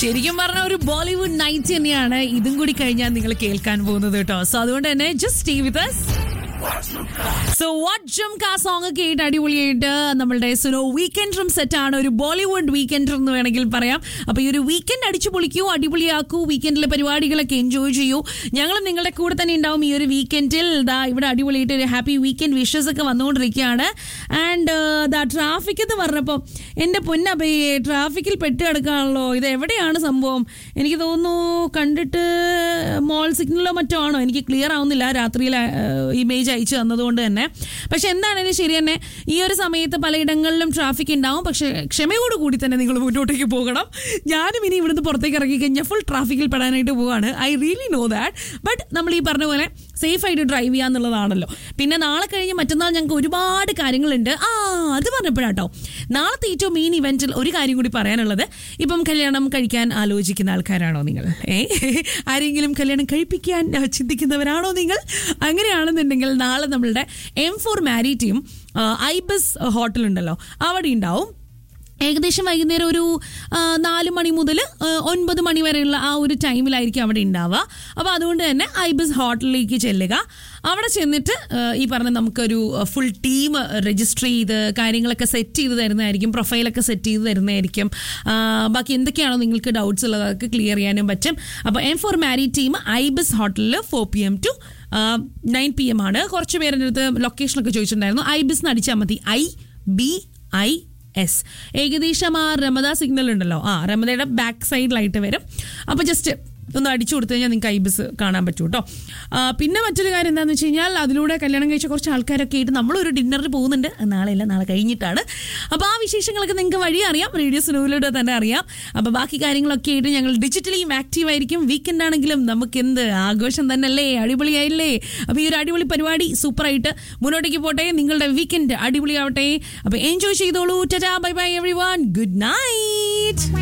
ശരിക്കും പറഞ്ഞ ഒരു ബോളിവുഡ് നൈറ്റ് തന്നെയാണ് ഇതും കൂടി കഴിഞ്ഞാൽ നിങ്ങൾ കേൾക്കാൻ പോകുന്നത് കേട്ടോ സോ അതുകൊണ്ട് തന്നെ just stay with so what ജംക song ഒക്കെ ആയിട്ട് അടിപൊളിയായിട്ട് നമ്മളുടെ സുനോ വീക്കെൻഡ് റൂം സെറ്റ് ആണ് ഒരു ബോളിവുഡ് വീക്കെൻഡ് എന്ന് വേണമെങ്കിൽ പറയാം അപ്പൊ ഈ ഒരു വീക്കെൻഡ് അടിച്ചു പൊളിക്കൂ അടിപൊളിയാക്കൂ വീക്കെൻഡിലെ പരിപാടികളൊക്കെ എൻജോയ് ചെയ്യൂ ഞങ്ങളും നിങ്ങളുടെ കൂടെ തന്നെ ഉണ്ടാവും ഈ ഒരു വീക്കെൻഡിൽ ദാ ഇവിടെ അടിപൊളിയായിട്ട് ഒരു ഹാപ്പി വീക്കെൻഡ് വിഷസ് ഒക്കെ വന്നുകൊണ്ടിരിക്കുകയാണ് ആൻഡ് ദാ ട്രാഫിക് എന്ന് പറഞ്ഞപ്പോൾ എൻ്റെ പൊന്നബയ്യെ ട്രാഫിക്കിൽ പെട്ട് കിടക്കുകയാണല്ലോ ഇത് എവിടെയാണ് സംഭവം എനിക്ക് തോന്നുന്നു കണ്ടിട്ട് മോൾ സിഗ്നലോ മറ്റോ ആണോ എനിക്ക് ക്ലിയർ ആവുന്നില്ല രാത്രിയിൽ ഇമേജ് അയച്ചു തന്നതുകൊണ്ട് തന്നെ പക്ഷെ എന്താണെങ്കിലും ശരി തന്നെ ഈ ഒരു സമയത്ത് പലയിടങ്ങളിലും ട്രാഫിക് ഉണ്ടാവും പക്ഷെ ക്ഷമയോട് കൂടി തന്നെ നിങ്ങൾ മുന്നോട്ടേക്ക് പോകണം ഞാനും ഇനി ഇവിടുന്ന് പുറത്തേക്ക് ഇറങ്ങി കഴിഞ്ഞാൽ ഫുൾ ട്രാഫിക്കിൽ പെടാനായിട്ട് പോവാണ് I really know that but നമ്മൾ ഈ പറഞ്ഞ പോലെ സേഫ് ആയിട്ട് ഡ്രൈവ് ചെയ്യാന്നുള്ളതാണല്ലോ പിന്നെ നാളെ കഴിഞ്ഞ് മറ്റന്നാൾ ഞങ്ങൾക്ക് ഒരുപാട് കാര്യങ്ങളുണ്ട് ആ അത് പറഞ്ഞപ്പോഴാട്ടോ നാളത്തെ ഏറ്റവും മെയിൻ ഇവന്റിൽ ഒരു കാര്യം കൂടി പറയാനുള്ളത് ഇപ്പം കല്യാണം കഴിക്കാൻ ആലോചിക്കുന്ന ആൾക്കാരാണോ നിങ്ങൾ ഏ ആരെങ്കിലും കല്യാണം കഴിപ്പിക്കാൻ ആ, ചിന്തിക്കുന്നവരാണോ നിങ്ങൾ അങ്ങനെയാണെന്നുണ്ടെങ്കിൽ നാളെ നമ്മളുടെ M four marry team Ibis hotel ഉണ്ടല്ലോ അവിടെ ഉണ്ടാവും ഏകദേശം വൈകുന്നേരം ഒരു ആ, നാല് മണി മുതൽ ഒൻപത് മണി വരെയുള്ള ആ ഒരു ടൈമിലായിരിക്കും അവിടെ ഉണ്ടാവുക അപ്പോൾ അതുകൊണ്ട് തന്നെ ഐബിസ് ഹോട്ടലിലേക്ക് ചെല്ലുക അവിടെ ചെന്നിട്ട് ആ, ഈ പറഞ്ഞ നമുക്കൊരു ഫുൾ ടീം രജിസ്റ്റർ ചെയ്ത് കാര്യങ്ങളൊക്കെ സെറ്റ് ചെയ്ത് തരുന്നതായിരിക്കും പ്രൊഫൈലൊക്കെ സെറ്റ് ചെയ്ത് തരുന്നതായിരിക്കും ആ, ബാക്കി എന്തൊക്കെയാണോ നിങ്ങൾക്ക് ഡൗട്ട്സ് ഉള്ളതൊക്കെ ക്ലിയർ ചെയ്യാനും പറ്റും അപ്പോൾ M four marry team Ibis ഹോട്ടലിൽ four P M to nine P M ആണ് കുറച്ച് പേരുടെ അടുത്ത് ലൊക്കേഷനൊക്കെ ചോദിച്ചിട്ടുണ്ടായിരുന്നു ഐബിസ് എന്ന് അടിച്ചാൽ മതി ഐ ബി ഐ എസ് ഏകദേശം ആ രമദ സിഗ്നൽ ഉണ്ടല്ലോ ആ രമദയുടെ ബാക്ക് സൈഡിലായിട്ട് വരും അപ്പോൾ ജസ്റ്റ് ഒന്ന് അടിച്ചു കൊടുത്തു കഴിഞ്ഞാൽ നിങ്ങൾക്ക് ഐബിസ് കാണാൻ പറ്റും കേട്ടോ ആ, പിന്നെ മറ്റൊരു കാര്യം എന്താണെന്ന് വെച്ച് കഴിഞ്ഞാൽ അതിലൂടെ കല്യാണം കഴിച്ച കുറച്ച് ആൾക്കാരൊക്കെ ആയിട്ട് നമ്മളൊരു ഡിന്നറിന് പോകുന്നുണ്ട് നാളെയല്ല നാളെ കഴിഞ്ഞിട്ടാണ് അപ്പോൾ ആ വിശേഷങ്ങളൊക്കെ നിങ്ങൾക്ക് വഴി അറിയാം റേഡിയോ സ്നൂവിലൂടെ തന്നെ അറിയാം അപ്പോൾ ബാക്കി കാര്യങ്ങളൊക്കെ ആയിട്ട് ഞങ്ങൾ ഡിജിറ്റലിയും ആക്റ്റീവ് ആയിരിക്കും വീക്കെൻഡ് ആണെങ്കിലും നമുക്ക് എന്ത് ആഘോഷം തന്നെയല്ലേ അടിപൊളിയായില്ലേ അപ്പോൾ ഈ ഒരു അടിപൊളി പരിപാടി സൂപ്പറായിട്ട് മുന്നോട്ടേക്ക് പോട്ടെ നിങ്ങളുടെ വീക്കെൻഡ് അടിപൊളിയാവട്ടെ അപ്പോൾ എൻജോയ് ചെയ്തോളൂ tata bye bye everyone good night